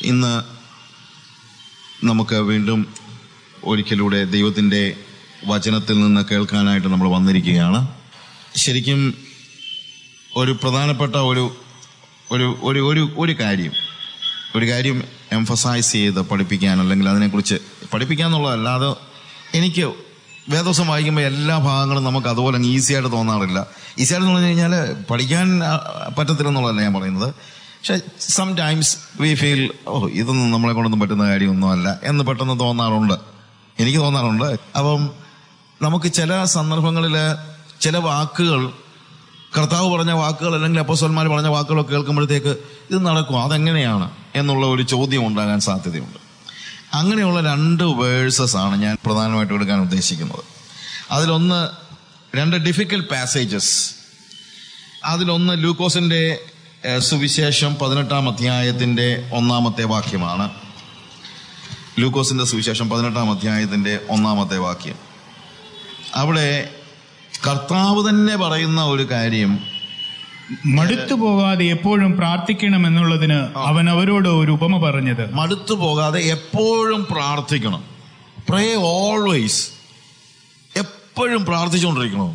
ഇന്ന് നമുക്ക് വീണ്ടും ഒരിക്കലൂടെ ദൈവത്തിൻ്റെ വചനത്തിൽ നിന്ന് കേൾക്കാനായിട്ട് നമ്മൾ വന്നിരിക്കുകയാണ് ശരിക്കും ഒരു പ്രധാനപ്പെട്ട ഒരു ഒരു ഒരു ഒരു ഒരു കാര്യം ഒരു കാര്യം എംഫസൈസ് ചെയ്ത് പഠിപ്പിക്കാൻ അല്ലെങ്കിൽ അതിനെക്കുറിച്ച് പഠിപ്പിക്കാൻ എന്നുള്ളതല്ല അത് എനിക്ക് വേദോസം വായിക്കുമ്പോൾ എല്ലാ ഭാഗങ്ങളും നമുക്ക് അതുപോലെ അങ്ങ് ഈസി ആയിട്ട് തോന്നാറില്ല ഈസി ആയിട്ട് പറഞ്ഞു കഴിഞ്ഞാൽ പഠിക്കാൻ ആ, പറ്റത്തില്ലെന്നുള്ളതല്ല ഞാൻ പറയുന്നത് പക്ഷെ some times we feel oh ഇതൊന്നും നമ്മളെ കൊണ്ടൊന്നും പറ്റുന്ന കാര്യമൊന്നുമല്ല എന്ന് പെട്ടെന്ന് തോന്നാറുണ്ട് എനിക്ക് തോന്നാറുണ്ട് അപ്പം നമുക്ക് ചില സന്ദർഭങ്ങളിൽ ചില വാക്കുകൾ കർത്താവ് പറഞ്ഞ വാക്കുകൾ അല്ലെങ്കിൽ അപ്പോസ്വന്മാർ പറഞ്ഞ വാക്കുകളൊക്കെ കേൾക്കുമ്പോഴത്തേക്ക് ഇത് നടക്കും അതെങ്ങനെയാണ് എന്നുള്ള ഒരു ചോദ്യം ഉണ്ടാകാൻ സാധ്യതയുണ്ട് അങ്ങനെയുള്ള രണ്ട് വേഴ്സസ് ആണ് ഞാൻ പ്രധാനമായിട്ട് എടുക്കാൻ ഉദ്ദേശിക്കുന്നത് അതിലൊന്ന് രണ്ട് ഡിഫിക്കൽട്ട് പാസേജസ് അതിലൊന്ന് ലൂക്കോസിന്റെ ഏഹ്, സുവിശേഷം പതിനെട്ടാം അധ്യായത്തിന്റെ ഒന്നാമത്തെ വാക്യമാണ് ലൂക്കോസിന്റെ സുവിശേഷം പതിനെട്ടാം അധ്യായത്തിന്റെ ഒന്നാമത്തെ വാക്യം അവിടെ കർത്താവ് തന്നെ പറയുന്ന ഒരു കാര്യം മടുത്തു പോകാതെ എപ്പോഴും പ്രാർത്ഥിക്കണമെന്നുള്ളതിന് അവൻ അവരോട് ഒരു ഉപമ പറഞ്ഞത് മടുത്തു പോകാതെ എപ്പോഴും പ്രാർത്ഥിക്കണം പ്രേ ഓൾവേസ് എപ്പോഴും പ്രാർത്ഥിച്ചുകൊണ്ടിരിക്കണം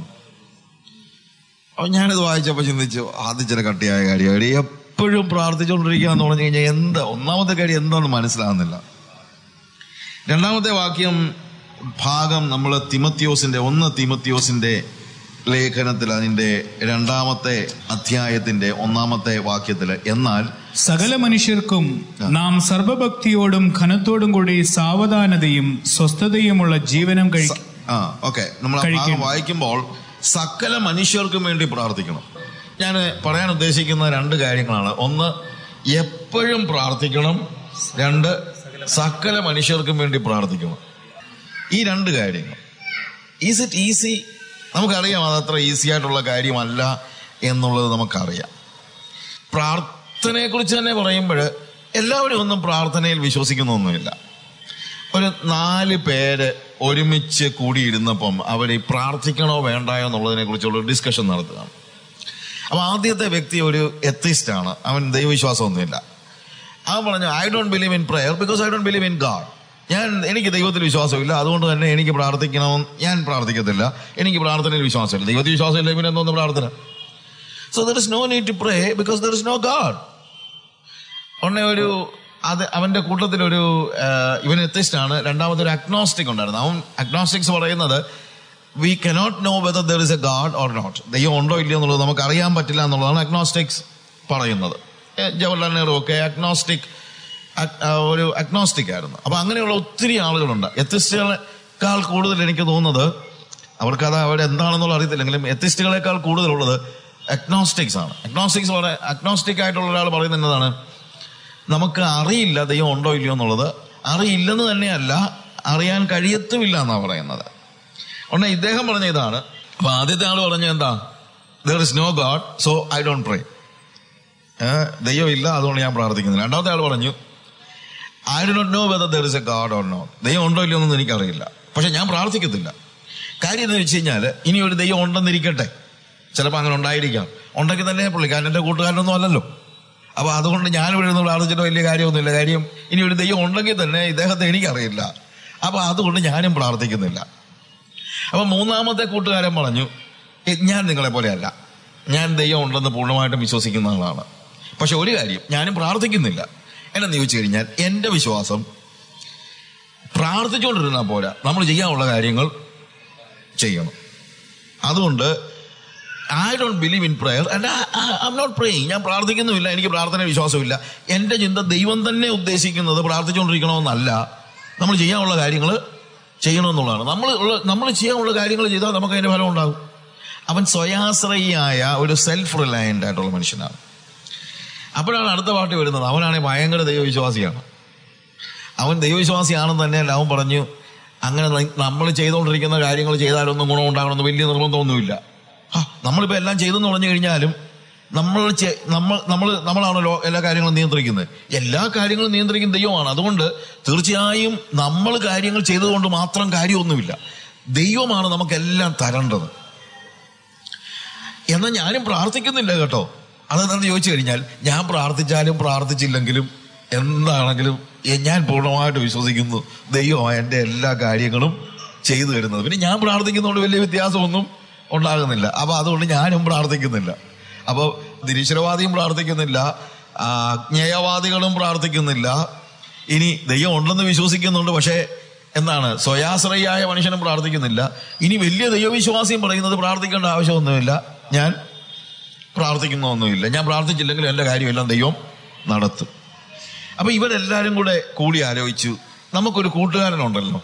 അപ്പൊ ഞാനിത് വായിച്ചപ്പോൾ ചിന്തിച്ചു ആദ്യം ചില കട്ടിയായ കാര്യമാണ് എപ്പോഴും പ്രാർത്ഥിച്ചുകൊണ്ടിരിക്കുക എന്ന് പറഞ്ഞു കഴിഞ്ഞാൽ എന്താ ഒന്നാമത്തെ കാര്യം എന്താണെന്ന് മനസ്സിലാകുന്നില്ല രണ്ടാമത്തെ വാക്യം ഭാഗം നമ്മൾ തിമത്യോസിന്റെ ഒന്ന് തിമത്യോസിന്റെ ലേഖനത്തിൽ അതിന്റെ രണ്ടാമത്തെ അധ്യായത്തിന്റെ ഒന്നാമത്തെ വാക്യത്തിൽ എന്നാൽ സകല മനുഷ്യർക്കും നാം സർവഭക്തിയോടും ഘനത്തോടും കൂടി സാവധാനതയും സ്വസ്ഥതയുമുള്ള ജീവനം കഴി ആ ഓക്കെ നമ്മൾ ആ ഭാഗം കഴിക്കണം. വായിക്കുമ്പോൾ സകല മനുഷ്യർക്കും വേണ്ടി പ്രാർത്ഥിക്കണം ഞാൻ പറയാൻ ഉദ്ദേശിക്കുന്ന രണ്ട് കാര്യങ്ങളാണ് ഒന്ന് എപ്പോഴും പ്രാർത്ഥിക്കണം രണ്ട് സകല മനുഷ്യർക്കും വേണ്ടി പ്രാർത്ഥിക്കണം ഈ രണ്ട് കാര്യങ്ങൾ ഈസ് ഇറ്റ് ഈസി നമുക്കറിയാം അത് അത്ര ഈസി ആയിട്ടുള്ള കാര്യമല്ല എന്നുള്ളത് നമുക്കറിയാം പ്രാർത്ഥനയെക്കുറിച്ച് തന്നെ പറയുമ്പോൾ എല്ലാവരും ഒന്നും പ്രാർത്ഥനയിൽ വിശ്വസിക്കുന്നൊന്നുമില്ല ഒരു നാല് പേര് ഒരുമിച്ച് കൂടിയിരുന്നപ്പം അവർ ഈ പ്രാർത്ഥിക്കണോ വേണ്ടായോ എന്നുള്ളതിനെ കുറിച്ചുള്ള ഡിസ്കഷൻ നടത്തുകയാണ് അപ്പൊ ആദ്യത്തെ വ്യക്തി ഒരു എത്തിസ്റ്റ് ആണ് അവൻ ദൈവവിശ്വാസമൊന്നുമില്ല അവൻ പറഞ്ഞു I don't believe in prayer because I don't believe in God ഞാൻ എനിക്ക് ദൈവത്തിൽ വിശ്വാസമില്ല അതുകൊണ്ട് തന്നെ എനിക്ക് പ്രാർത്ഥിക്കണം ഞാൻ പ്രാർത്ഥിക്കത്തില്ല എനിക്ക് പ്രാർത്ഥനയിൽ വിശ്വാസമില്ല ദൈവത്തിൽ വിശ്വാസമില്ല പിന്നെ എന്തോന്ന് പ്രാർത്ഥന so there is no need to pray because there is no God ഉടനെ ഒരു അത് അവന്റെ കൂട്ടത്തിൽ ഒരു ഇവൻ എത്തിസ്റ്റ് ആണ് രണ്ടാമത്തെ ഒരു അഗ്നോസ്റ്റിക് ഉണ്ടായിരുന്നു അവൻ അഗ്നോസ്റ്റിക്സ് പറയുന്നത് we cannot know whether there is a God or not ദൈവം ഉണ്ടോ ഇല്ലയോ എന്നുള്ളത് നമുക്ക് അറിയാൻ പറ്റില്ല എന്നുള്ളതാണ് അഗ്നോസ്റ്റിക്സ് പറയുന്നത് ഏ, ജവഹർലാൽ നെഹ്റു ഒക്കെ അഗ്നോസ്റ്റിക് ഒരു അഗ്നോസ്റ്റിക് ആയിരുന്നു അപ്പൊ അങ്ങനെയുള്ള ഒത്തിരി ആളുകളുണ്ട് എത്തിസ്റ്റുകളെക്കാൾ കൂടുതൽ എനിക്ക് തോന്നുന്നത് അവർക്കത് അവിടെ എന്താണെന്നുള്ള അറിയത്തില്ലെങ്കിലും എത്തിസ്റ്റുകളെക്കാൾ കൂടുതലുള്ളത് അഗ്നോസ്റ്റിക്സ് ആണ് അഗ്നോസ്റ്റിക്സ് വളരെ അഗ്നോസ്റ്റിക് ആയിട്ടുള്ള ഒരാൾ പറയുന്നത് എന്നതാണ് നമുക്ക് അറിയില്ല ദൈവം ഉണ്ടോ ഇല്ലയോ എന്നുള്ളത് അറിയില്ലെന്ന് തന്നെയല്ല അറിയാൻ കഴിയത്തുമില്ല എന്നാണ് പറയുന്നത് ഉടനെ ഇദ്ദേഹം പറഞ്ഞ ഇതാണ് അപ്പൊ ആദ്യത്തെ ആൾ പറഞ്ഞ എന്താ there is no God so I don't pray ദൈവം ഇല്ല അതുകൊണ്ട് ഞാൻ പ്രാർത്ഥിക്കുന്നില്ല രണ്ടാമത്തെ ആൾ പറഞ്ഞു I do not know whether there is a God or not ദൈവം ഉണ്ടോ ഇല്ലയോ എന്നൊന്നും എനിക്കറിയില്ല പക്ഷെ ഞാൻ പ്രാർത്ഥിക്കത്തില്ല കാര്യം എന്ന് വെച്ച് കഴിഞ്ഞാൽ ഇനി ഒരു ദൈവം ഉണ്ടെന്നിരിക്കട്ടെ ചിലപ്പോൾ അങ്ങനെ ഉണ്ടായിരിക്കാം ഉണ്ടെങ്കിൽ തന്നെ പുള്ളിക്കാരൻ എൻ്റെ കൂട്ടുകാരനൊന്നും അല്ലല്ലോ അപ്പൊ അതുകൊണ്ട് ഞാൻ ഇവിടെ നിന്ന് പ്രാർത്ഥിച്ചിട്ട് വലിയ കാര്യമൊന്നുമില്ല കാര്യം ഇനി ഒരു ദൈവം ഉണ്ടെങ്കിൽ തന്നെ ഇദ്ദേഹത്തെ എനിക്കറിയില്ല അപ്പൊ അതുകൊണ്ട് ഞാനും പ്രാർത്ഥിക്കുന്നില്ല അപ്പൊ മൂന്നാമത്തെ കൂട്ടുകാരൻ പറഞ്ഞു "ഏ, ഞാൻ നിങ്ങളെ പോലെയല്ല ഞാൻ ദൈവം ഉണ്ടെന്ന് പൂർണ്ണമായിട്ടും വിശ്വസിക്കുന്ന ആളാണ് പക്ഷെ ഒരു കാര്യം ഞാനും പ്രാർത്ഥിക്കുന്നില്ല എന്നു ചോദിച്ചു കഴിഞ്ഞാൽ എൻ്റെ വിശ്വാസം പ്രാർത്ഥിച്ചുകൊണ്ടിരുന്നാൽ പോരാ നമ്മൾ ചെയ്യാനുള്ള കാര്യങ്ങൾ ചെയ്യണം അതുകൊണ്ട് I don't believe in prayer and I am not praying ഞാൻ പ്രാർത്ഥിക്കുന്നുമില്ല എനിക്ക് പ്രാർത്ഥന വിശ്വാസമില്ല എൻ്റെ ചിന്ത ദൈവം തന്നെ ഉദ്ദേശിക്കുന്നത് പ്രാർത്ഥിച്ചുകൊണ്ടിരിക്കണമെന്നല്ല നമ്മൾ ചെയ്യാനുള്ള കാര്യങ്ങൾ ചെയ്യണമെന്നുള്ളതാണ് നമ്മൾ ഉള്ള നമ്മൾ ചെയ്യാനുള്ള കാര്യങ്ങൾ ചെയ്താൽ നമുക്ക് അതിൻ്റെ ഫലം ഉണ്ടാകും അവൻ സ്വയാശ്രയിയായ ഒരു സെൽഫ് റിലയൻ്റ് ആയിട്ടുള്ള മനുഷ്യനാണ് അപ്പോഴാണ് അടുത്ത പാർട്ടി വരുന്നത് അവനാണെങ്കിൽ ഭയങ്കര ദൈവവിശ്വാസിയാണ് അവൻ ദൈവവിശ്വാസിയാണെന്ന് തന്നെയല്ല അവൻ പറഞ്ഞു അങ്ങനെ നമ്മൾ ചെയ്തുകൊണ്ടിരിക്കുന്ന കാര്യങ്ങൾ ചെയ്താലൊന്നും ഗുണം ഉണ്ടാകണമെന്ന് വലിയ നിർബന്ധമൊന്നുമില്ല ആ നമ്മളിപ്പോൾ എല്ലാം ചെയ്തെന്ന് പറഞ്ഞു കഴിഞ്ഞാലും നമ്മൾ ചെ- നമ്മൾ നമ്മൾ നമ്മളാണല്ലോ എല്ലാ കാര്യങ്ങളും നിയന്ത്രിക്കുന്നത് എല്ലാ കാര്യങ്ങളും നിയന്ത്രിക്കുന്ന ദൈവമാണ് അതുകൊണ്ട് തീർച്ചയായും നമ്മൾ കാര്യങ്ങൾ ചെയ്തതുകൊണ്ട് മാത്രം കാര്യമൊന്നുമില്ല ദൈവമാണ് നമുക്കെല്ലാം തരേണ്ടത് എന്നാൽ ഞാനും പ്രാർത്ഥിക്കുന്നില്ല കേട്ടോ അതെന്താണെന്ന് ചോദിച്ചു കഴിഞ്ഞാൽ ഞാൻ പ്രാർത്ഥിച്ചാലും പ്രാർത്ഥിച്ചില്ലെങ്കിലും എന്താണെങ്കിലും എ- ഞാൻ പൂർണ്ണമായിട്ട് വിശ്വസിക്കുന്നു ദൈവം എൻ്റെ എല്ലാ കാര്യങ്ങളും ചെയ്തു തരുന്നത് പിന്നെ ഞാൻ പ്രാർത്ഥിക്കുന്നതുകൊണ്ട് വലിയ വ്യത്യാസമൊന്നും ഉണ്ടാകുന്നില്ല അപ്പൊ അതുകൊണ്ട് ഞാനും പ്രാർത്ഥിക്കുന്നില്ല അപ്പൊ നിരീശ്വരവാദിയും പ്രാർത്ഥിക്കുന്നില്ല ആ, അജ്ഞേയവാദികളും പ്രാർത്ഥിക്കുന്നില്ല ഇനി ദൈവം ഉണ്ടെന്ന് വിശ്വസിക്കുന്നുണ്ട് പക്ഷേ എന്താണ് സ്വയാശ്രയായ മനുഷ്യനും പ്രാർത്ഥിക്കുന്നില്ല ഇനി വലിയ ദൈവവിശ്വാസിയും പറയുന്നത് പ്രാർത്ഥിക്കേണ്ട ആവശ്യമൊന്നുമില്ല ഞാൻ പ്രാർത്ഥിക്കുന്നൊന്നുമില്ല ഞാൻ പ്രാർത്ഥിച്ചില്ലെങ്കിൽ എൻ്റെ കാര്യമെല്ലാം ദൈവം നടത്തും അപ്പൊ ഇവരെല്ലാരും കൂടെ കൂടി ആലോചിച്ചു നമുക്കൊരു കൂട്ടുകാരനുണ്ടല്ലോ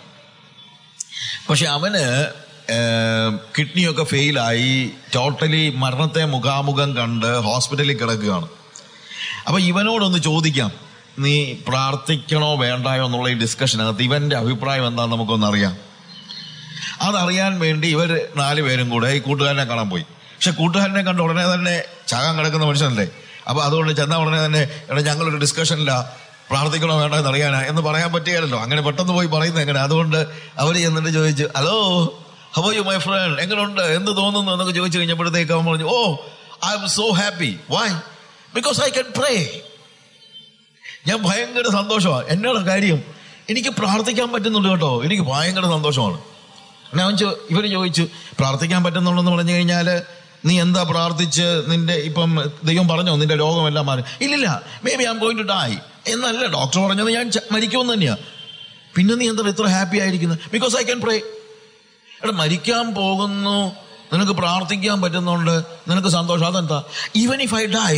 പക്ഷെ അവന് ഏം, കിഡ്നിയൊക്കെ ഫെയിലായി ടോട്ടലി മരണത്തെ മുഖാമുഖം കണ്ട് ഹോസ്പിറ്റലിൽ കിടക്കുകയാണ് അപ്പൊ ഇവനോടൊന്ന് ചോദിക്കാം നീ പ്രാർത്ഥിക്കണോ വേണ്ടായോ എന്നുള്ള ഈ ഡിസ്കഷനകത്ത് ഇവന്റെ അഭിപ്രായം എന്താണെന്ന് നമുക്കൊന്ന് അറിയാം അതറിയാൻ വേണ്ടി ഇവർ നാലുപേരും കൂടെ ഈ കൂട്ടുകാരനെ കാണാൻ പോയി പക്ഷെ കൂട്ടുകാരനെ കണ്ട ഉടനെ തന്നെ ചാകാൻ കിടക്കുന്ന മനുഷ്യനല്ലേ അപ്പൊ അതുകൊണ്ട് ചെന്ന ഉടനെ തന്നെ എടാ ഞങ്ങളൊരു ഡിസ്കഷനില്ല പ്രാർത്ഥിക്കണോ വേണ്ടോ എന്ന് അറിയാനാ എന്ന് പറയാൻ പറ്റുകയല്ലോ അങ്ങനെ പെട്ടെന്ന് പോയി പറയുന്നത് എങ്ങനെ അതുകൊണ്ട് അവർ ചെന്നിട്ട് ചോദിച്ചു hello how you my friend എങ്ങനെയുണ്ട് എന്ത് തോന്നുന്നു എന്നൊക്കെ ചോദിച്ചു കഴിഞ്ഞപ്പോഴത്തേക്ക് അവൻ പറഞ്ഞു oh I am so happy why because I can pray ഞാൻ ഭയങ്കര സന്തോഷമാണ് എന്നോട് കാര്യം എനിക്ക് പ്രാർത്ഥിക്കാൻ പറ്റുന്നുണ്ട് കേട്ടോ എനിക്ക് ഭയങ്കര സന്തോഷമാണ് ഞാൻ ചോ- ഇവര് ചോദിച്ചു പ്രാർത്ഥിക്കാൻ പറ്റുന്നുള്ളെന്ന് പറഞ്ഞു കഴിഞ്ഞാല് നീ എന്താ പ്രാർത്ഥിച്ച് നിന്റെ ഇപ്പം ദൈവം പറഞ്ഞോ നിന്റെ രോഗമെല്ലാം മാറി ഇല്ലില്ല maybe I'm going to die എന്നല്ല ഡോക്ടർ പറഞ്ഞത് ഞാൻ ച- മരിക്കുമെന്ന് തന്നെയാ പിന്നെ നീ എന്താ ഇത്ര ഹാപ്പി ആയിരിക്കുന്നത് ബിക്കോസ് ഐ ക്യാൻ പ്രേ എടാ മരിക്കാൻ പോകുന്നു നിനക്ക് പ്രാർത്ഥിക്കാൻ പറ്റുന്നുണ്ട് നിനക്ക് സന്തോഷം അതെന്താ even if I die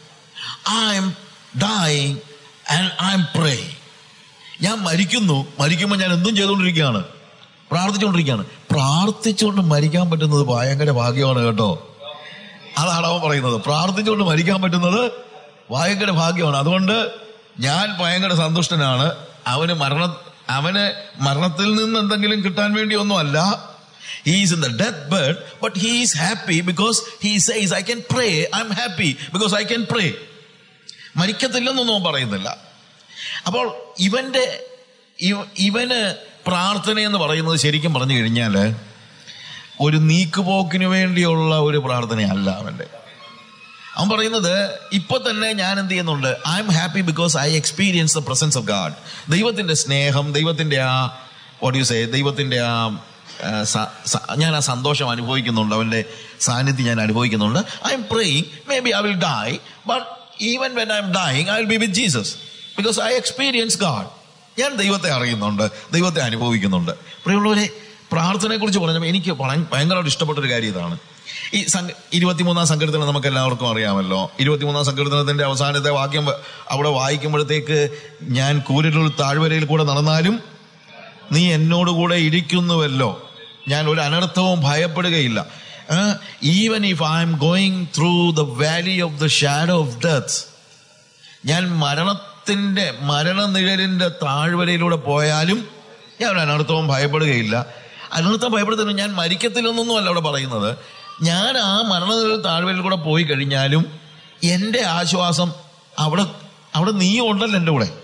I am dying and I am pray ഞാൻ മരിക്കുന്നു മരിക്കുമ്പോൾ ഞാൻ എന്തും ചെയ്തുകൊണ്ടിരിക്കുകയാണ് പ്രാർത്ഥിച്ചുകൊണ്ടിരിക്കുകയാണ് പ്രാർത്ഥിച്ചുകൊണ്ട് മരിക്കാൻ പറ്റുന്നത് ഭയങ്കര ഭാഗ്യമാണ് കേട്ടോ അതാണ് അവൻ പറയുന്നത് പ്രാർത്ഥിച്ചുകൊണ്ട് മരിക്കാൻ പറ്റുന്നത് ഭയങ്കര ഭാഗ്യമാണ് അതുകൊണ്ട് ഞാൻ ഭയങ്കര സന്തുഷ്ടനാണ് അവന് മരണ അവന് മരണത്തിൽ നിന്ന് എന്തെങ്കിലും കിട്ടാൻ വേണ്ടി ഒന്നുമല്ല he's in the death bed but he's happy because he says I can pray I am happy because I can pray മരിക്കത്തില്ലെന്നൊന്നും അവൻ പറയുന്നില്ല അപ്പോൾ ഇവന്റെ ഇവ- ഇവന് പ്രാർത്ഥന എന്ന് പറയുന്നത് ശരിക്കും പറഞ്ഞു കഴിഞ്ഞാൽ ഒരു നീക്കുപോക്കിന് വേണ്ടിയുള്ള ഒരു പ്രാർത്ഥനയല്ല അവന്റെ അവൻ പറയുന്നത് ഇപ്പൊ തന്നെ ഞാൻ എന്ത് ചെയ്യുന്നുണ്ട് I am happy because I experience the presence of God ദൈവത്തിന്റെ സ്നേഹം ദൈവത്തിന്റെ ആ വാട്ട് യു സേ ദൈവത്തിന്റെ ആ ആ, സ- സ- ഞാൻ ആ സന്തോഷം അനുഭവിക്കുന്നുണ്ട് അവന്റെ സാന്നിധ്യം ഞാൻ അനുഭവിക്കുന്നുണ്ട് I am praying maybe I will die but even when I am dying I will be with Jesus because I experience God ഞാൻ ദൈവത്തെ അറിയുന്നുണ്ട് ദൈവത്തെ അനുഭവിക്കുന്നുണ്ട് പ്രിയമുള്ളവരെ പ്രാർത്ഥനയെ കുറിച്ച് പറഞ്ഞപ്പോൾ എനിക്ക് ഭയ- ഭയങ്കരമായിട്ട് ഇഷ്ടപ്പെട്ട ഒരു കാര്യം ഇതാണ് ഈ സംഘ ഇരുപത്തിമൂന്നാം സങ്കീർത്തനം നമുക്ക് എല്ലാവർക്കും അറിയാമല്ലോ ഇരുപത്തിമൂന്നാം സങ്കീർത്തനത്തിന്റെ അവസാനത്തെ വാക്യം വ- അവിടെ വായിക്കുമ്പോഴത്തേക്ക് ഞാൻ കൂരിരുൾ താഴ്വരയിൽ കൂടെ നടന്നാലും നീ എന്നോടുകൂടെ ഇരിക്കുന്നുവല്ലോ ഞാൻ ഒരു അനർത്ഥവും ഭയപ്പെടുകയില്ല even if I am going through the valley of the shadow of death ഞാൻ മരണത്തിന്റെ മരണനിഴലിന്റെ താഴ്വരയിലൂടെ പോയാലും ഞാൻ ഒരു അനർത്ഥവും ഭയപ്പെടുകയില്ല അനർത്ഥം ഭയപ്പെടുത്തുന്നു ഞാൻ മരിക്കത്തില്ലെന്നൊന്നും അല്ല അവിടെ പറയുന്നത് ഞാൻ ആ മരണനിഴൽ താഴ്വരയിൽ കൂടെ പോയി കഴിഞ്ഞാലും എൻ്റെ ആശ്വാസം അവിടെ അവിടെ നീ ഉണ്ടല്ലോ എൻ്റെ കൂടെ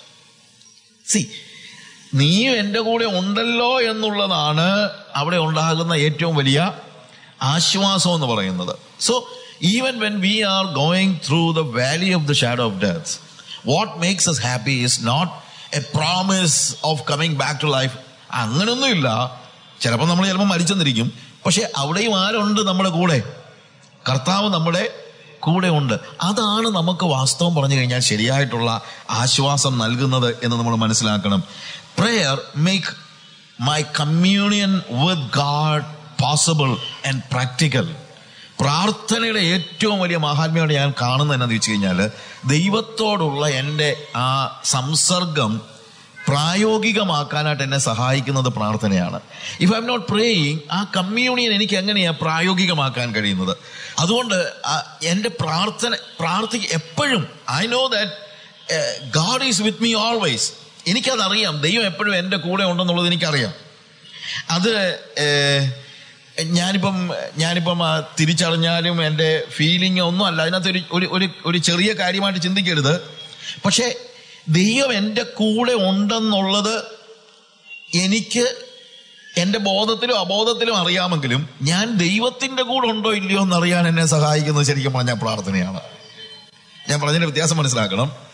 സി നീയും എൻ്റെ കൂടെ ഉണ്ടല്ലോ എന്നുള്ളതാണ് അവിടെ ഉണ്ടാകുന്ന ഏറ്റവും വലിയ ആശ്വാസം എന്ന് പറയുന്നത് so even when we are going through the valley of the shadow of death what makes us happy is not a promise of coming back to life അങ്ങനൊന്നുമില്ല ചിലപ്പോൾ നമ്മൾ ചിലപ്പോൾ മരിച്ചെന്നിരിക്കും പക്ഷെ അവിടെയും ആരുണ്ട് നമ്മുടെ കൂടെ കർത്താവ് നമ്മുടെ കൂടെ ഉണ്ട് അതാണ് നമുക്ക് വാസ്തവം പറഞ്ഞു കഴിഞ്ഞാൽ ശരിയായിട്ടുള്ള ആശ്വാസം നൽകുന്നത് എന്ന് നമ്മൾ മനസ്സിലാക്കണം prayer make my communion with God possible and practical പ്രാർത്ഥനയുടെ ഏറ്റവും വലിയ മഹാത്മ്യമാണ് ഞാൻ കാണുന്നത് എന്നാന്ന് വെച്ച് കഴിഞ്ഞാൽ ദൈവത്തോടുള്ള എൻ്റെ ആ സംസർഗം പ്രായോഗികമാക്കാനായിട്ട് എന്നെ സഹായിക്കുന്നത് പ്രാർത്ഥനയാണ് if I am not praying ആ കമ്മ്യൂണിയൻ എനിക്ക് എങ്ങനെയാ പ്രായോഗികമാക്കാൻ കഴിയുന്നത് അതുകൊണ്ട് ആ- എൻ്റെ പ്രാർത്ഥന പ്രാർത്ഥി എപ്പോഴും I know that God is with me always എനിക്കതറിയാം ദൈവം എപ്പോഴും എൻ്റെ കൂടെ ഉണ്ടെന്നുള്ളത് എനിക്കറിയാം അത് ഏഹ്, ഞാനിപ്പം ഞാനിപ്പം ആ, തിരിച്ചറിഞ്ഞാലും എൻ്റെ ഫീലിംഗ് ഒന്നും അല്ല അതിനകത്ത് ഒരു ഒരു ഒരു ഒരു ചെറിയ കാര്യമായിട്ട് ചിന്തിക്കരുത് പക്ഷേ ദൈവം എൻ്റെ കൂടെ ഉണ്ടെന്നുള്ളത് എനിക്ക് എൻ്റെ ബോധത്തിലും അബോധത്തിലും അറിയാമെങ്കിലും ഞാൻ ദൈവത്തിൻ്റെ കൂടെ ഉണ്ടോ ഇല്ലയോ എന്നറിയാൻ എന്നെ സഹായിക്കുന്നത് ശരിക്കും പറഞ്ഞാൽ പ്രാർത്ഥനയാണ് ഞാൻ പറഞ്ഞതിന്റെ വ്യത്യാസം മനസ്സിലാക്കണം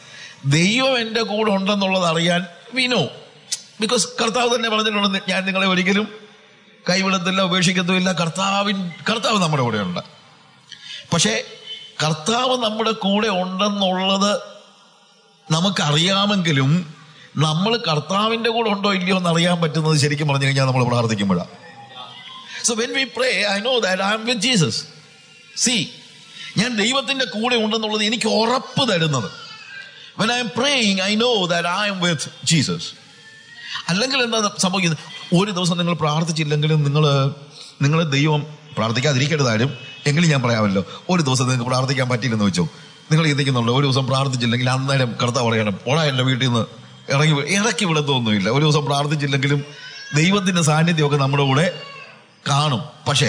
ദൈവം എൻ്റെ കൂടെ ഉണ്ടെന്നുള്ളത് അറിയാൻ വിനോ ബിക്കോസ് കർത്താവ് തന്നെ പറഞ്ഞിട്ടുണ്ട് ഞാൻ നിങ്ങളെ ഒരിക്കലും കൈവിടത്തില്ല ഉപേക്ഷിക്കത്തുമില്ല കർത്താവിൻ കർത്താവ് നമ്മുടെ കൂടെ ഉണ്ട് പക്ഷേ കർത്താവ് നമ്മുടെ കൂടെ ഉണ്ടെന്നുള്ളത് നമുക്കറിയാമെങ്കിലും നമ്മൾ കർത്താവിന്റെ കൂടെ ഉണ്ടോ ഇല്ലയോ എന്ന് അറിയാൻ പറ്റുന്നത് ശരിക്കും പറഞ്ഞു കഴിഞ്ഞാൽ നമ്മൾ പ്രാർത്ഥിക്കുമ്പോഴാണ് so when we pray I know that I am with Jesus see ഞാൻ ദൈവത്തിന്റെ കൂടെ ഉണ്ടെന്നുള്ളത് എനിക്ക് ഉറപ്പ് തരുന്നത് when I am praying I know that I am with Jesus അല്ലെങ്കിൽ എന്താ സംഭവിക്കുന്നത് ഒരു ദിവസം നിങ്ങൾ പ്രാർത്ഥിച്ചില്ലെങ്കിലും നിങ്ങൾ നിങ്ങൾ ദൈവം പ്രാർത്ഥിക്കാതിരിക്കരുതാരും എങ്കിലും ഞാൻ പറയാമല്ലോ ഒരു ദിവസം നിങ്ങൾക്ക് പ്രാർത്ഥിക്കാൻ പറ്റിയില്ലെന്ന് വെച്ചോ നിങ്ങൾ ചിന്തിക്കുന്നുണ്ട് ഒരു ദിവസം പ്രാർത്ഥിച്ചില്ലെങ്കിൽ അന്നേരം കർത്താവ് പറയണം ഓടാ എൻ്റെ വീട്ടിൽ നിന്ന് ഇറങ്ങി വി- ഇറക്കി വിടത്തൊന്നുമില്ല ഒരു ദിവസം പ്രാർത്ഥിച്ചില്ലെങ്കിലും ദൈവത്തിന്റെ സാന്നിധ്യമൊക്കെ നമ്മുടെ കൂടെ കാണും പക്ഷേ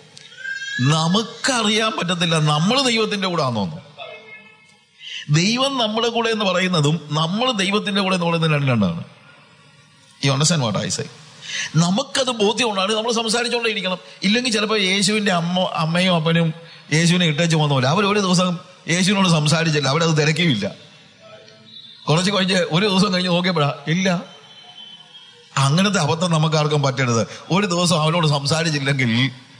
നമുക്കറിയാൻ പറ്റത്തില്ല നമ്മൾ ദൈവത്തിന്റെ കൂടെ ആണെന്നോന്നു ദൈവം നമ്മുടെ കൂടെ എന്ന് പറയുന്നതും നമ്മൾ ദൈവത്തിന്റെ കൂടെ എന്ന് പറയുന്നത് രണ്ട് രണ്ടാണ് ഈ അണ്ടർസ്റ്റാൻഡ് വാട്ട് ഐ സൈ നമുക്കത് ബോധ്യമുണ്ടാണ് നമ്മൾ സംസാരിച്ചുകൊണ്ടേയിരിക്കണം ഇല്ലെങ്കിൽ ചിലപ്പോൾ യേശുവിന്റെ അമ്മ അമ്മയും അപ്പനും യേശുവിനെ ഇട്ടേച്ച് പോകുന്ന പോലെ അവർ ഒരു ദിവസം യേശുവിനോട് സംസാരിച്ചില്ല അവരത് തിരക്കിയില്ല കുറച്ച് കഴിഞ്ഞ് ഒരു ദിവസം കഴിഞ്ഞ് നോക്കിയപ്പോഴാ ഇല്ല അങ്ങനത്തെ അബദ്ധം നമുക്ക് ആർക്കും പറ്റരുത് ഒരു ദിവസം അവനോട് സംസാരിച്ചില്ലെങ്കിൽ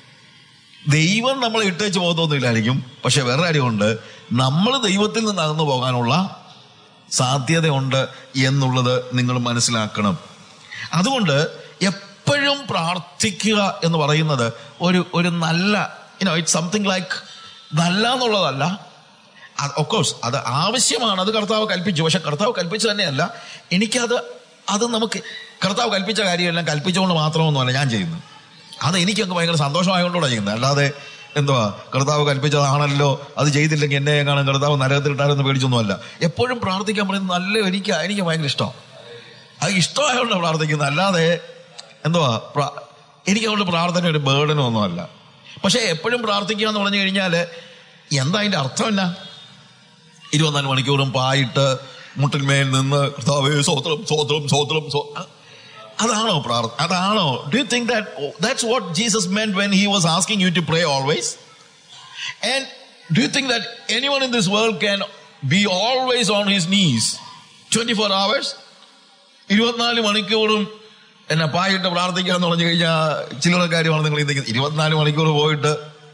ദൈവം നമ്മളെ ഇട്ടേച്ച് പോകുന്നൊന്നുമില്ലായിരിക്കും പക്ഷെ വേറെ കാര്യമുണ്ട് നമ്മൾ ദൈവത്തിൽ നിന്ന് അകന്നു പോകാനുള്ള സാധ്യതയുണ്ട് എന്നുള്ളത് നിങ്ങൾ മനസ്സിലാക്കണം അതുകൊണ്ട് എപ്പോഴും പ്രാർത്ഥിക്കുക എന്ന് പറയുന്നത് ഒരു ഒരു നല്ല യുനോ ഇറ്റ് സംതിങ് ലൈക്ക് നല്ല എന്നുള്ളതല്ല ഒഫ്കോഴ്സ് അത് ആവശ്യമാണ് അത് കർത്താവ് കൽപ്പിച്ചു പക്ഷെ കർത്താവ് കൽപ്പിച്ചു തന്നെയല്ല എനിക്കത് അത് നമുക്ക് കർത്താവ് കൽപ്പിച്ച കാര്യമെല്ലാം കൽപ്പിച്ചുകൊണ്ട് മാത്രമൊന്നുമല്ല ഞാൻ ചെയ്യുന്നത് അത് എനിക്കങ്ങ് ഭയങ്കര സന്തോഷമായതുകൊണ്ടാണ് ചെയ്യുന്നത് അല്ലാതെ എന്തുവാ കർത്താവ് കൽപ്പിച്ചതാണല്ലോ അത് ചെയ്തില്ലെങ്കിൽ എന്നെ കാണാൻ കർത്താവ് നരകത്തിലിട്ടാരെന്ന് പേടിച്ചൊന്നുമല്ല എപ്പോഴും പ്രാർത്ഥിക്കാൻ പറയുന്നത് നല്ല എനിക്ക് എനിക്ക് ഭയങ്കര ഇഷ്ടം അത് ഇഷ്ടമായതുകൊണ്ടാണ് പ്രാർത്ഥിക്കുന്നത് അല്ലാതെ എന്തുവാ പ്രാ- എനിക്ക് അതുകൊണ്ട് പ്രാർത്ഥന ഒരു ബേർഡനും ഒന്നുമല്ല പക്ഷേ എപ്പോഴും പ്രാർത്ഥിക്കുക എന്ന് പറഞ്ഞു കഴിഞ്ഞാൽ എന്താ അതിന്റെ അർത്ഥം എന്നാ ഇരുപത്തിനാല് മണിക്കൂറും പായിട്ട് മുട്ടിന്മേൽ നിന്ന് കർത്താവേ സ്വോത്രം സ്വോത്രം സ്വോത്രം സ്വോ അ- അതാണോ പ്രാർത്ഥന അതാണോ do you think that that's what Jesus meant when he was asking you to pray always and do you think that anyone in this world can be always on his knees twenty four hours ഇരുപത്തിനാല് മണിക്കൂറും എന്നെ പായിട്ട് പ്രാർത്ഥിക്കുക എന്ന് പറഞ്ഞു കഴിഞ്ഞാൽ ചില്ലറ കാര്യമാണ് നിങ്ങൾ ചിന്തിക്കുന്നത് ഇരുപത്തിനാല് മണിക്കൂർ പോയിട്ട്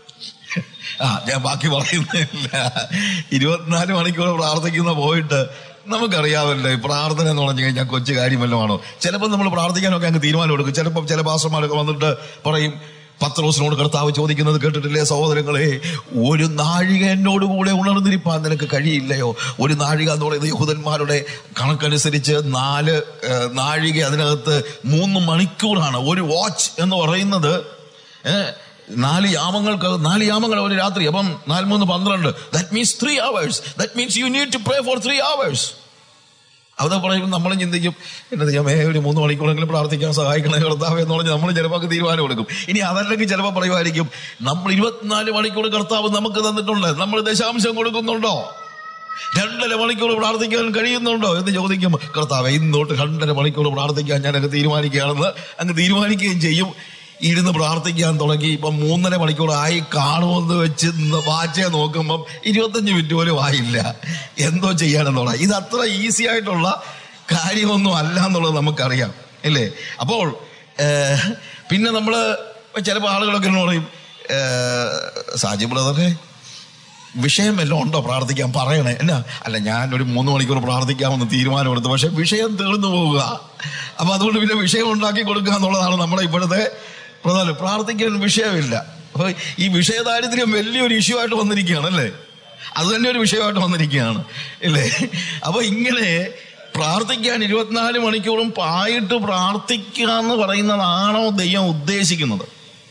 ആ ഞാൻ ബാക്കി പറയുന്നില്ല ഇരുപത്തിനാല് മണിക്കൂർ പ്രാർത്ഥിക്കുന്ന പോയിട്ട് നമുക്കറിയാമല്ലോ ഈ പ്രാർത്ഥന എന്ന് പറഞ്ഞു കഴിഞ്ഞാൽ കൊച്ചു കാര്യമല്ലമാണോ ചിലപ്പോൾ നമ്മൾ പ്രാർത്ഥിക്കാനൊക്കെ അങ്ങ് തീരുമാനം എടുക്കും ചിലപ്പോൾ ചില പാസ്റ്റർമാരൊക്കെ വന്നിട്ട് പറയും പത്രോസിനോട് കർത്താവ് ചോദിക്കുന്നത് കേട്ടിട്ടില്ലേ സഹോദരങ്ങളെ ഒരു നാഴിക എന്നോട് കൂടെ ഉണർന്നിരിപ്പാൻ നിനക്ക് കഴിയില്ലയോ ഒരു നാഴിക എന്ന് പറയുന്നത് യഹൂദന്മാരുടെ കണക്കനുസരിച്ച് നാല് ഏഹ്, നാഴിക അതിനകത്ത് മൂന്ന് മണിക്കൂറാണ് ഒരു വാച്ച് എന്ന് പറയുന്നത് ഏഹ്, നാല് യാമങ്ങൾക്ക് നാല് യാമങ്ങൾ ഒരു രാത്രി അപ്പം നാല് മൂന്ന് പന്ത്രണ്ട് that means three hours that means you need to pray for three hours അത് പറയുമ്പോൾ നമ്മളും ചിന്തിക്കും എന്നത് ഞാൻ ഒരു മൂന്ന് മണിക്കൂറെങ്കിലും പ്രാർത്ഥിക്കാൻ സഹായിക്കണേ കർത്താവ് എന്ന് പറഞ്ഞ് നമ്മൾ ചിലപ്പോൾ അങ്ങ് തീരുമാനം എടുക്കും ഇനി അതല്ലെങ്കിൽ ചിലപ്പോൾ പറയുമായിരിക്കും നമ്മൾ ഇരുപത്തിനാല് മണിക്കൂർ കർത്താവ് നമുക്ക് തന്നിട്ടുണ്ട് നമ്മൾ ദശാംശം കൊടുക്കുന്നുണ്ടോ രണ്ടര മണിക്കൂർ പ്രാർത്ഥിക്കാൻ കഴിയുന്നുണ്ടോ എന്ന് ചോദിക്കും കർത്താവ് ഇന്നോട്ട് രണ്ടര മണിക്കൂർ പ്രാർത്ഥിക്കാൻ ഞാൻ അങ്ങ് തീരുമാനിക്കുകയാണെന്ന് അങ്ങ് തീരുമാനിക്കുകയും ചെയ്യും ഇരുന്ന് പ്രാർത്ഥിക്കാൻ തുടങ്ങി ഇപ്പം മൂന്നര മണിക്കൂറായി കാണുമെന്ന് വെച്ച് വാച്ചേ നോക്കുമ്പം ഇരുപത്തഞ്ച് മിനിറ്റ് പോലും ആയില്ല എന്തോ ചെയ്യാനെന്നുള്ള ഇത് അത്ര ഈസി ആയിട്ടുള്ള കാര്യമൊന്നും അല്ല എന്നുള്ളത് നമുക്കറിയാം അല്ലേ അപ്പോൾ ഏഹ്, പിന്നെ നമ്മൾ ചിലപ്പോൾ ആളുകളൊക്കെ എന്നോട് പറയും ഏഹ്, സാജി ബ്രദറെ വിഷയം വല്ലതും ഉണ്ടോ പ്രാർത്ഥിക്കാൻ പറയണേ എന്നാ അല്ല ഞാൻ ഒരു മൂന്ന് മണിക്കൂർ പ്രാർത്ഥിക്കാമെന്ന് തീരുമാനമെടുത്തു പക്ഷെ വിഷയം തീർന്നു പോവുക അപ്പൊ അതുകൊണ്ട് പിന്നെ വിഷയം ഉണ്ടാക്കി കൊടുക്കുക എന്നുള്ളതാണ് നമ്മുടെ ഇപ്പോഴത്തെ പ്രധാനം പ്രാർത്ഥിക്കാൻ വിഷയമില്ല അപ്പൊ ഈ വിഷയദാരിദ്ര്യം വലിയൊരു ഇഷ്യൂ ആയിട്ട് വന്നിരിക്കുകയാണ് അല്ലേ അത് തന്നെ ഒരു വിഷയമായിട്ട് വന്നിരിക്കുകയാണ് അല്ലേ അപ്പൊ ഇങ്ങനെ പ്രാർത്ഥിക്കാൻ ഇരുപത്തിനാല് മണിക്കൂറും പായിട്ട് പ്രാർത്ഥിക്കുക എന്ന് പറയുന്നതാണോ ദൈവം ഉദ്ദേശിക്കുന്നത്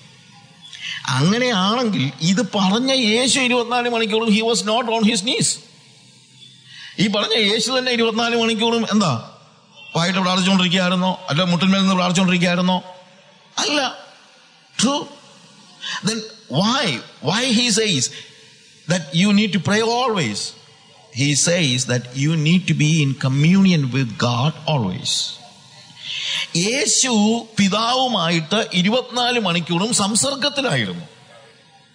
അങ്ങനെയാണെങ്കിൽ ഇത് പറഞ്ഞ യേശു ഇരുപത്തിനാല് മണിക്കൂറും he was not on his knees ഈ പറഞ്ഞ യേശു തന്നെ ഇരുപത്തിനാല് മണിക്കൂറും എന്താ വായിട്ട് പ്രാർത്ഥിച്ചുകൊണ്ടിരിക്കുകയായിരുന്നോ അല്ല മുട്ടിന്മേൽ നിന്ന് പ്രാർത്ഥിച്ചുകൊണ്ടിരിക്കുകയായിരുന്നോ അല്ല true then why why he says that you need to pray always he says that you need to be in communion with god always യേശു പിതാവുമായിട്ട് ഇരുപത്തിനാല് മണിക്കൂറും സംസർഗത്തിലായിരുന്നു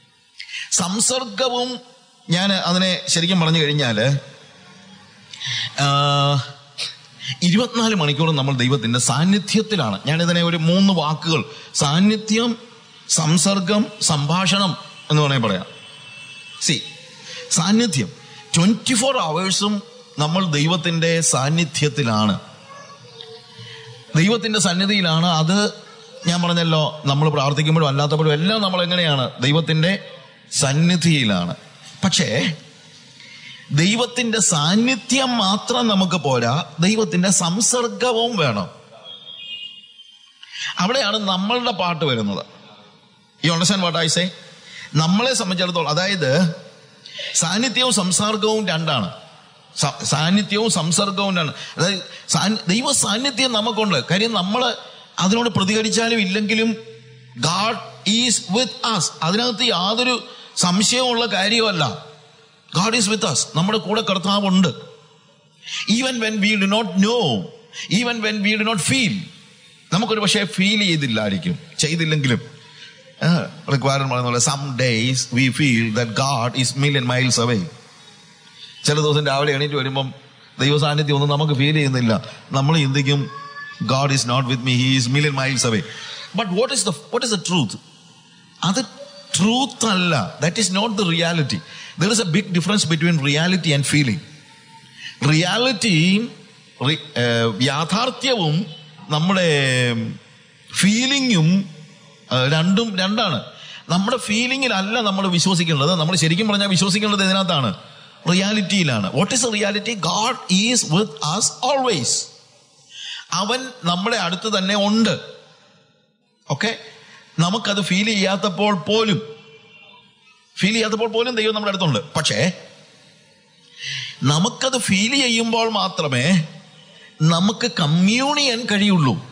സംസർഗവും ഞാൻ അതിനെ ശരിക്കും പറഞ്ഞു കഴിഞ്ഞാൽ ഇരുപത്തിനാല് മണിക്കൂറും നമ്മൾ ദൈവത്തിന്റെ സാന്നിധ്യത്തിലാണ് ഞാനിതിനെ ഒരു മൂന്ന് വാക്കുകൾ സാന്നിധ്യം സംസർഗം സംഭാഷണം എന്ന് വേണമെങ്കിൽ പറയാം സി സാന്നിധ്യം ട്വന്റി ഫോർ അവേഴ്സും നമ്മൾ ദൈവത്തിന്റെ സാന്നിധ്യത്തിലാണ് ദൈവത്തിന്റെ സന്നിധിയിലാണ് അത് ഞാൻ പറഞ്ഞല്ലോ നമ്മൾ പ്രാർത്ഥിക്കുമ്പോഴും അല്ലാത്തപ്പോഴും എല്ലാം നമ്മൾ എങ്ങനെയാണ് ദൈവത്തിന്റെ സന്നിധിയിലാണ് പക്ഷേ ദൈവത്തിന്റെ സാന്നിധ്യം മാത്രം നമുക്ക് പോരാ ദൈവത്തിന്റെ സംസർഗവും വേണം അവിടെയാണ് നമ്മളുടെ പാട്ട് വരുന്നത് ഈ അണ്ടർസ്റ്റാൻഡ് വാട്ട് ഐ സേ നമ്മളെ സംബന്ധിച്ചിടത്തോളം അതായത് സാന്നിധ്യവും സംസർഗവും രണ്ടാണ് സ- സാന്നിധ്യവും സംസർഗവും രണ്ടാണ് അതായത് സാൻ- ദൈവ സാന്നിധ്യം നമുക്കുണ്ട് കാര്യം നമ്മൾ അതിനോട് പ്രതികരിച്ചാലും ഇല്ലെങ്കിലും ഗാഡ് ഈസ് വിത്ത് അസ് അതിനകത്ത് യാതൊരു സംശയമുള്ള കാര്യമല്ല ഗാഡ് ഈസ് വിത്ത് അസ് നമ്മുടെ കൂടെ കർത്താവുണ്ട് even when we do not know even when we do not feel നമുക്കൊരു പക്ഷേ ഫീൽ ചെയ്തില്ലായിരിക്കും ചെയ്തില്ലെങ്കിലും റിക്വയർമെന്റ് പറയുന്ന പോലെ some days we feel that God is million miles away ചില ദിവസം രാവിലെ എണീറ്റ് വരുമ്പം ദൈവ സാന്നിധ്യം ഒന്നും നമുക്ക് ഫീൽ ചെയ്യുന്നില്ല നമ്മൾ ചിന്തിക്കും God is not with me he is million miles away but what is the what is the truth അത് ട്രൂത്ത് അല്ല that is not the reality there is a big difference between reality and feeling റിയാലിറ്റിയും റി- ഏഹ് യാഥാർത്ഥ്യവും നമ്മുടെ ഫീലിങ്ങും രണ്ടും രണ്ടാണ് നമ്മുടെ ഫീലിങ്ങിലല്ല നമ്മൾ വിശ്വസിക്കേണ്ടത് നമ്മൾ ശരിക്കും പറഞ്ഞാൽ വിശ്വസിക്കേണ്ടത് ഇതിനകത്താണ് റിയാലിറ്റിയിലാണ് what is reality God is with us always അവൻ നമ്മുടെ അടുത്ത് തന്നെ ഉണ്ട് ഓക്കെ നമുക്കത് ഫീൽ ചെയ്യാത്തപ്പോൾ പോലും ഫീൽ ചെയ്യാത്തപ്പോൾ പോലും ദൈവം നമ്മുടെ അടുത്തുണ്ട് പക്ഷേ നമുക്കത് ഫീൽ ചെയ്യുമ്പോൾ മാത്രമേ നമുക്ക് കമ്മ്യൂൺ ചെയ്യാൻ കഴിയുള്ളൂ